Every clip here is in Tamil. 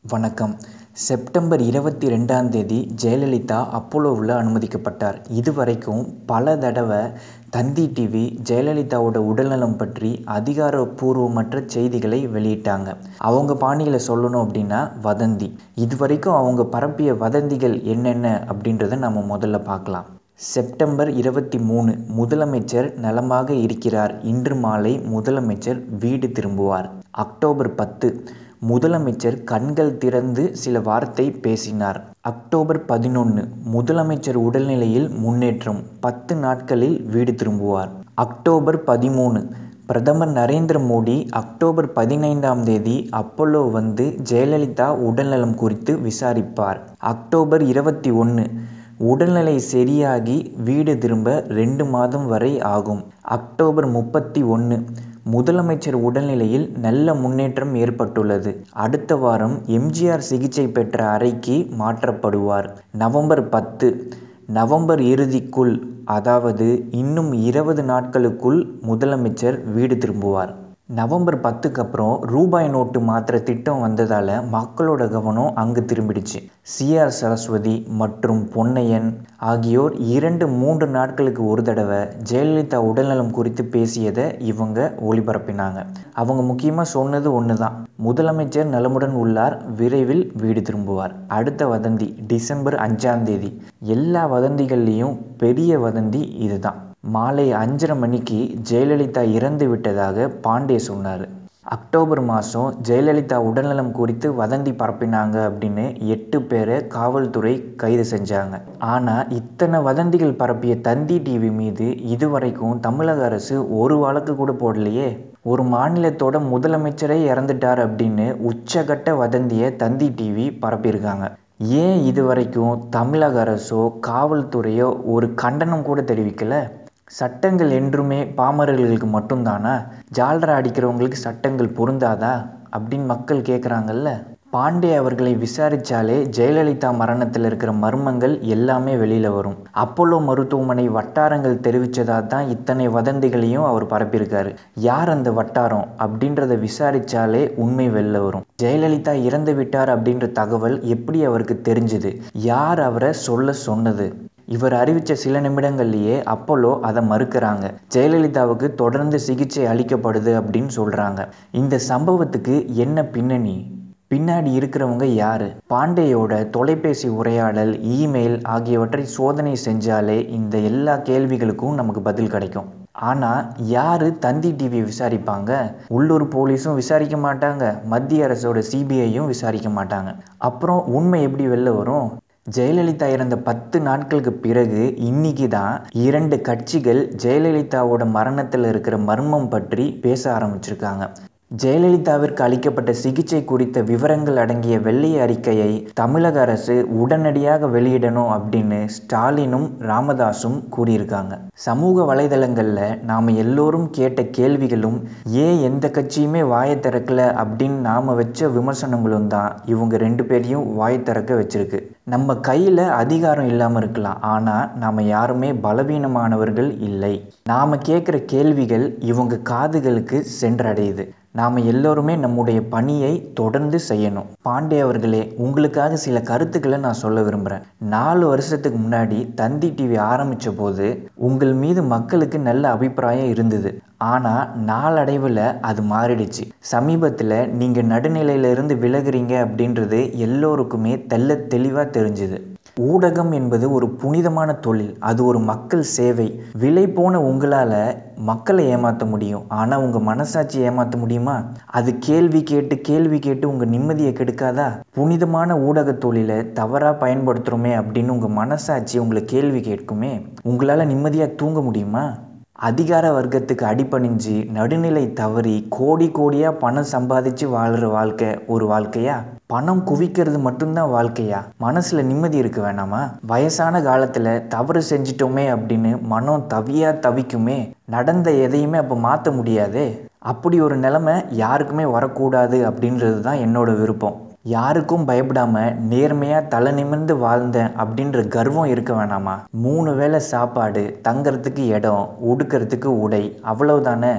வணக்கம் செப்டம்பர் இருபத்தி ரெண்டாம் தேதி ஜெயலலிதா அப்போலோவில் அனுமதிக்கப்பட்டார் இதுவரைக்கும் பல தடவை தந்தி டிவி ஜெயலலிதாவோட உடல்நலம் பற்றி அதிகாரப்பூர்வமற்ற செய்திகளை வெளியிட்டாங்க அவங்க பாணியில் சொல்லணும் அப்படின்னா வதந்தி இதுவரைக்கும் அவங்க பரப்பிய வதந்திகள் என்னென்ன அப்படின்றத நம்ம முதல்ல பார்க்கலாம் செப்டம்பர் இருபத்தி மூணு முதலமைச்சர் நலமாக இருக்கிறார் இன்று மாலை முதலமைச்சர் வீடு திரும்புவார் அக்டோபர் பத்து முதலமைச்சர் கண்கள் திறந்து சில வார்த்தை பேசினார் அக்டோபர் பதினொன்று முதலமைச்சர் உடல்நிலையில் முன்னேற்றம் பத்து நாட்களில் வீடு திரும்புவார் அக்டோபர் பதிமூணு பிரதமர் நரேந்திர மோடி அக்டோபர் பதினைந்தாம் தேதி அப்போலோ வந்து ஜெயலலிதா உடல்நலம் குறித்து விசாரிப்பார் அக்டோபர் இருபத்தி ஒன்று உடல்நிலை சரியாகி வீடு திரும்ப ரெண்டு மாதம் வரை ஆகும் அக்டோபர் முப்பத்தி ஒன்று முதலமைச்சர் உடல்நிலையில் நல்ல முன்னேற்றம் ஏற்பட்டுள்ளது அடுத்த வாரம் எம்ஜிஆர் சிகிச்சை பெற்ற அறைக்கு மாற்றப்படுவார் நவம்பர் பத்து நவம்பர் இறுதிக்குள் அதாவது இன்னும் இருபது நாட்களுக்குள் முதலமைச்சர் வீடு திரும்புவார் நவம்பர் பத்துக்கு அப்புறம் ரூபாய் நோட்டு மாத்திர திட்டம் வந்ததால் மக்களோட கவனம் அங்கு திரும்பிடுச்சு சிஆர் சரஸ்வதி மற்றும் பொன்னையன் ஆகியோர் இரண்டு மூன்று நாட்களுக்கு ஒரு தடவை ஜெயலலிதா உடல்நலம் குறித்து பேசியதை இவங்க ஒளிபரப்பினாங்க அவங்க முக்கியமாக சொன்னது ஒன்று தான் முதலமைச்சர் நலமுடன் உள்ளார் விரைவில் வீடு திரும்புவார் அடுத்த வதந்தி டிசம்பர் அஞ்சாம் தேதி எல்லா வதந்திகள்லேயும் பெரிய வதந்தி இதுதான் மாலை அஞ்சரை மணிக்கு ஜெயலலிதா இறந்து விட்டதாக பாண்டே சொன்னார் அக்டோபர் மாதம் ஜெயலலிதா உடல்நலம் குறித்து வதந்தி பரப்பினாங்க அப்படின்னு எட்டு பேரை காவல்துறை கைது செஞ்சாங்க ஆனால் இத்தனை வதந்திகள் பரப்பிய தந்தி டிவி மீது இதுவரைக்கும் தமிழக அரசு ஒரு வழக்கு கூட போடலையே ஒரு மாநிலத்தோட முதலமைச்சரே இறந்துட்டார் அப்படின்னு உச்சகட்ட வதந்தியை தந்தி டிவி பரப்பியிருக்காங்க ஏன் இது வரைக்கும் தமிழக அரசோ காவல்துறையோ ஒரு கண்டனம் கூட தெரிவிக்கலை சட்டங்கள் என்றுமே பாமரர்களுக்கு மட்டும்தானா ஜால்ரா அடிக்கிறவங்களுக்கு சட்டங்கள் பொருந்தாதா அப்படின்னு மக்கள் கேட்குறாங்கல்ல பாண்டே அவர்களை விசாரித்தாலே ஜெயலலிதா மரணத்தில் இருக்கிற மர்மங்கள் எல்லாமே வெளியில் வரும் அப்போலோ மருத்துவமனை வட்டாரங்கள் தெரிவித்ததா தான் இத்தனை வதந்திகளையும் அவர் பரப்பியிருக்காரு யார் அந்த வட்டாரம் அப்படின்றத விசாரித்தாலே உண்மை வெளில வரும் ஜெயலலிதா இறந்து விட்டார் அப்படின்ற தகவல் எப்படி அவருக்கு தெரிஞ்சுது யார் அவரை சொல்ல சொன்னது இவர் அறிவித்த சில நிமிடங்கள்லேயே அப்போலோ அதை மறுக்கிறாங்க ஜெயலலிதாவுக்கு தொடர்ந்து சிகிச்சை அளிக்கப்படுது அப்படின்னு சொல்கிறாங்க இந்த சம்பவத்துக்கு என்ன பின்னணி பின்னாடி இருக்கிறவங்க யாரு பாண்டேயோட தொலைபேசி உரையாடல் இமெயில் ஆகியவற்றை சோதனை செஞ்சாலே இந்த எல்லா கேள்விகளுக்கும் நமக்கு பதில் கிடைக்கும் ஆனால் யார் தந்தி டிவியை விசாரிப்பாங்க உள்ளூர் போலீஸும் விசாரிக்க மாட்டாங்க மத்திய அரசோட சிபிஐயும் விசாரிக்க மாட்டாங்க அப்புறம் உண்மை எப்படி வெளில வரும் ஜெயலலிதா இறந்த பத்து நாட்களுக்கு பிறகு இன்னைக்கு தான் இரண்டு கட்சிகள் ஜெயலலிதாவோட மரணத்தில் இருக்கிற மர்மம் பற்றி பேச ஆரம்பிச்சிருக்காங்க ஜெயலலிதாவிற்கு அளிக்கப்பட்ட சிகிச்சை குறித்த விவரங்கள் அடங்கிய வெள்ளை அறிக்கையை தமிழக அரசு உடனடியாக வெளியிடணும் அப்படின்னு ஸ்டாலினும் ராமதாஸும் கூறியிருக்காங்க சமூக வலைதளங்களில் நாம் எல்லோரும் கேட்ட கேள்விகளும் ஏன் எந்த கட்சியுமே வாயை திறக்கல அப்படின்னு நாம் வச்ச விமர்சனங்களும் தான் இவங்க ரெண்டு பேரையும் வாய் திறக்க வச்சிருக்கு நம்ம கையில் அதிகாரம் இல்லாமல் இருக்கலாம் ஆனால் நாம் யாருமே பலவீனமானவர்கள் இல்லை நாம் கேட்குற கேள்விகள் இவங்க காதுகளுக்கு சென்றடையுது நாம் எல்லோருமே நம்முடைய பணியை தொடர்ந்து செய்யணும் பாண்டே அவர்களே உங்களுக்காக சில கருத்துக்களை நான் சொல்ல விரும்புகிறேன் நாலு வருஷத்துக்கு முன்னாடி தந்தி டிவி ஆரம்பித்த போது உங்கள் மீது மக்களுக்கு நல்ல அபிப்பிராயம் இருந்தது ஆனால் நாளடைவில் அது மாறிடுச்சு சமீபத்தில் நீங்கள் நடுநிலையிலிருந்து விலகுறீங்க அப்படின்றது எல்லோருக்குமே தெல்ல தெளிவாக தெரிஞ்சுது ஊடகம் என்பது ஒரு புனிதமான தொழில் அது ஒரு மக்கள் சேவை விலை போன உங்களால் மக்களை ஏமாற்ற முடியும் ஆனால் உங்கள் மனசாட்சி ஏமாற்ற முடியுமா அது கேள்வி கேட்டு கேள்வி கேட்டு உங்கள் நிம்மதியை கெடுக்காதா புனிதமான ஊடக தொழிலை தவறாக பயன்படுத்துகிறோமே அப்படின்னு உங்கள் மனசாட்சி உங்களை கேள்வி கேட்குமே உங்களால் நிம்மதியாக தூங்க முடியுமா அதிகார வர்க்கத்துக்கு அடிபணிஞ்சு நடுநிலை தவறி கோடி கோடியாக பணம் சம்பாதிச்சு வாழ்கிற வாழ்க்கை ஒரு வாழ்க்கையா பணம் குவிக்கிறது மட்டும்தான் வாழ்க்கையா மனசில் நிம்மதி இருக்க வேணாமா வயசான காலத்தில் தவறு செஞ்சிட்டோமே அப்படின்னு மனம் தவியா தவிக்குமே நடந்த எதையுமே அப்போ மாற்ற முடியாதே அப்படி ஒரு நிலைமை யாருக்குமே வரக்கூடாது அப்படின்றது தான் என்னோட விருப்பம் யாருக்கும் பயப்படாம நேர்மையா தலை நிமிர்ந்து வாழ்ந்தேன் அப்படின்ற கர்வம் இருக்க வேணாமா மூணு வேளை சாப்பாடு தங்கறதுக்கு இடம் உடுக்கிறதுக்கு உடை அவ்வளவுதானே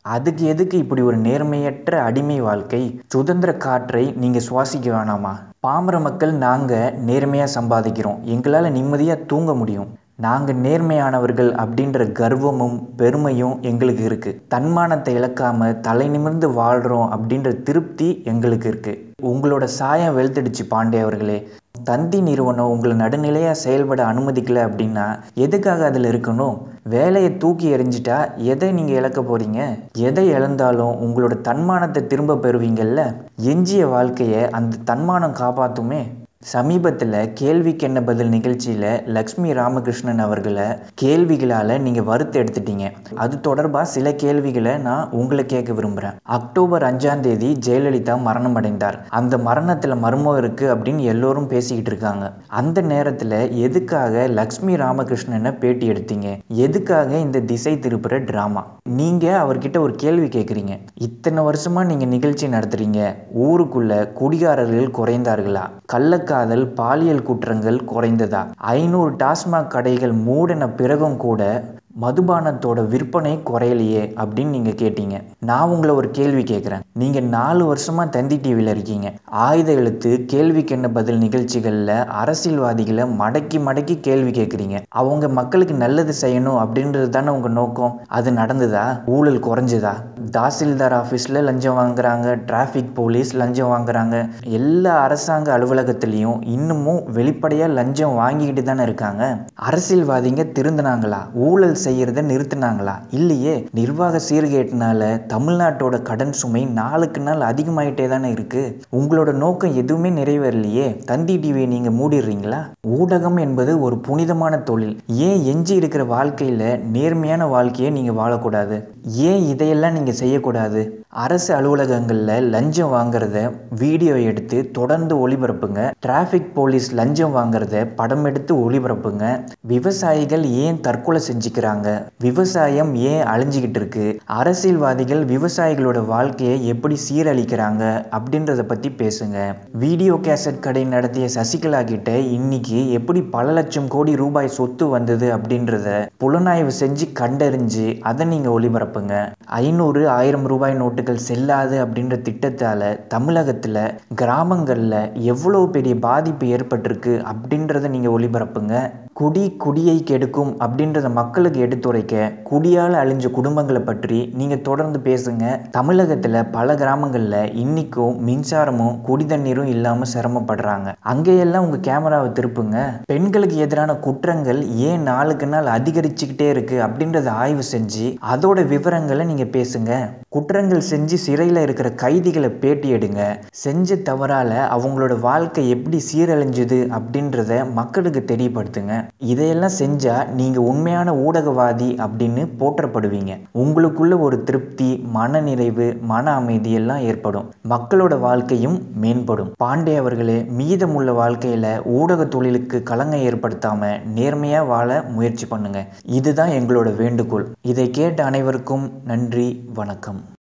அதுக்கு எதுக்கு இப்படி ஒரு நேர்மையற்ற அடிமை வாழ்க்கை சுதந்திர காற்றை நீங்கள் சுவாசிக்க வேணாமா பாமர மக்கள் நாங்கள் நேர்மையாக சம்பாதிக்கிறோம் எங்களால் நிம்மதியாக தூங்க முடியும் நாங்கள் நேர்மையானவர்கள் அப்படின்ற கர்வமும் பெருமையும் எங்களுக்கு இருக்குது தன்மானத்தை இழக்காமல் தலை நிமிர்ந்து வாழ்கிறோம் அப்படின்ற திருப்தி எங்களுக்கு இருக்குது உங்களோட சாயம் வெளுத்தடிச்சு பாண்டே அவர்களே தந்தி நிறுவனம் உங்களை நடுநிலையாக செயல்பட அனுமதிக்கல அப்படின்னா எதுக்காக அதில் இருக்கணும் வேலையை தூக்கி எறிஞ்சிட்டா எதை நீங்கள் இழக்க போகிறீங்க எதை இழந்தாலும் உங்களோட தன்மானத்தை திரும்ப பெறுவீங்கல்ல எஞ்சிய வாழ்க்கையை அந்த தன்மானம் காப்பாற்றுமே சமீபத்தில் கேள்விக்கு என்ன பதில் நிகழ்ச்சியில் லக்ஷ்மி ராமகிருஷ்ணன் அவர்களை கேள்விகளால் நீங்கள் வறுத்து எடுத்துட்டீங்க அது தொடர்பாக சில கேள்விகளை நான் உங்களை கேட்க விரும்புகிறேன் அக்டோபர் அஞ்சாம் தேதி ஜெயலலிதா மரணம் அடைந்தார் அந்த மரணத்தில் மர்மம் இருக்குது அப்படின்னு எல்லோரும் பேசிக்கிட்டு இருக்காங்க அந்த நேரத்தில் எதுக்காக லக்ஷ்மி ராமகிருஷ்ணனை பேட்டி எடுத்தீங்க எதுக்காக இந்த திசை திருப்புற ட்ராமா நீங்கள் அவர்கிட்ட ஒரு கேள்வி கேட்குறீங்க இத்தனை வருஷமாக நீங்கள் நிகழ்ச்சி நடத்துகிறீங்க ஊருக்குள்ள குடிகாரர்கள் குறைந்தார்களா கள்ளக்காதல் பாலியல் குற்றங்கள் குறைந்ததா ஐநூறு டாஸ்மாக் கடைகள் மூடின பிறகும் கூட மதுபானத்தோட விற்பனை குறையலையே அப்படின்னு நீங்கள் கேட்டீங்க நான் உங்களை ஒரு கேள்வி கேட்குறேன் நீங்கள் நாலு வருஷமாக தந்தி டிவியில் இருக்கீங்க ஆயுத எழுத்து கேள்விக்கு என்ன பதில் நிகழ்ச்சிகளில் அரசியல்வாதிகளை மடக்கி மடக்கி கேள்வி கேட்குறீங்க அவங்க மக்களுக்கு நல்லது செய்யணும் அப்படின்றது தானே உங்கள் நோக்கம் அது நடந்ததா ஊழல் குறைஞ்சதா தாசில்தார் ஆஃபீஸில் லஞ்சம் வாங்குறாங்க டிராஃபிக் போலீஸ் லஞ்சம் வாங்குறாங்க எல்லா அரசாங்க அலுவலகத்துலேயும் இன்னமும் வெளிப்படையாக லஞ்சம் வாங்கிக்கிட்டு தானே இருக்காங்க அரசியல்வாதிங்க திருந்தினாங்களா ஊழல் செய்கிறத நிறுத்தினாங்களா இல்லையே நிர்வாக சீர்கேட்டினால தமிழ்நாட்டோட கடன் சுமை நாளுக்கு நாள் அதிகமாயிட்டே தானே இருக்கு உங்களோட நோக்கம் எதுவுமே நிறைவேறலையே தந்தி டிவியை நீங்கள் மூடிடுறீங்களா ஊடகம் என்பது ஒரு புனிதமான தொழில் ஏன் எஞ்சி இருக்கிற வாழ்க்கையில் நேர்மையான வாழ்க்கையை நீங்கள் வாழக்கூடாது ஏன் இதையெல்லாம் நீங்கள் செய்யக்கூடாது அரசு அலுவலகங்களில் லஞ்சம் வாங்குறத வீடியோ எடுத்து தொடர்ந்து ஒளிபரப்புங்க டிராஃபிக் போலீஸ் லஞ்சம் வாங்குறத படம் எடுத்து ஒளிபரப்புங்க விவசாயிகள் ஏன் தற்கொலை செஞ்சுக்கிறாங்க விவசாயம் ஏன் அழிஞ்சிக்கிட்டு இருக்கு அரசியல்வாதிகள் விவசாயிகளோட வாழ்க்கையை எப்படி சீரழிக்கிறாங்க அப்படின்றத பற்றி பேசுங்க வீடியோ கேசட் கடை நடத்திய சசிகலா கிட்ட இன்னைக்கு எப்படி பல லட்சம் கோடி ரூபாய் சொத்து வந்தது அப்படின்றத புலனாய்வு செஞ்சு கண்டறிஞ்சு அதை நீங்கள் ஒளிபரப்புங்க ஐநூறு ஆயிரம் ரூபாய் நோட்டுகள் செல்லாது அப்படின்ற திட்டத்தால் தமிழகத்தில் கிராமங்களில் எவ்வளோ பெரிய பாதிப்பு ஏற்பட்டிருக்கு அப்படின்றத நீங்கள் ஒளிபரப்புங்க குடி குடியை கெடுக்கும் அப்படின்றத மக்களுக்கு எடுத்துரைக்க குடியால் அழிஞ்ச குடும்பங்களை பற்றி நீங்கள் தொடர்ந்து பேசுங்க தமிழகத்தில் பல கிராமங்களில் இன்னைக்கும் மின்சாரமும் குடி தண்ணீரும் இல்லாமல் சிரமப்படுறாங்க அங்கேயெல்லாம் உங்கள் கேமராவை திருப்புங்க பெண்களுக்கு எதிரான குற்றங்கள் ஏன் நாளுக்கு நாள் அதிகரிச்சுக்கிட்டே இருக்கு அப்படின்றத ஆய்வு செஞ்சு அதோட விவரங்களை நீங்கள் பேசுங்க குற்றங்கள் செஞ்சு சிறையில் இருக்கிற கைதிகளை பேட்டி எடுங்க செஞ்ச தவறால் அவங்களோட வாழ்க்கை எப்படி சீரழிஞ்சுது அப்படின்றத மக்களுக்கு தெரியப்படுத்துங்க இதையெல்லாம் செஞ்சால் நீங்கள் உண்மையான ஊடகவாதி அப்படின்னு போற்றப்படுவீங்க உங்களுக்குள்ள ஒரு திருப்தி மனநிறைவு மன அமைதி எல்லாம் ஏற்படும் மக்களோட வாழ்க்கையும் மேம்படும் பாண்டே அவர்களே மீதமுள்ள வாழ்க்கையில் ஊடக தொழிலுக்கு களங்கம் ஏற்படுத்தாம நேர்மையாக வாழ முயற்சி பண்ணுங்க இதுதான் எங்களோட வேண்டுகோள் இதை கேட்ட அனைவருக்கும் நன்றி வணக்கம்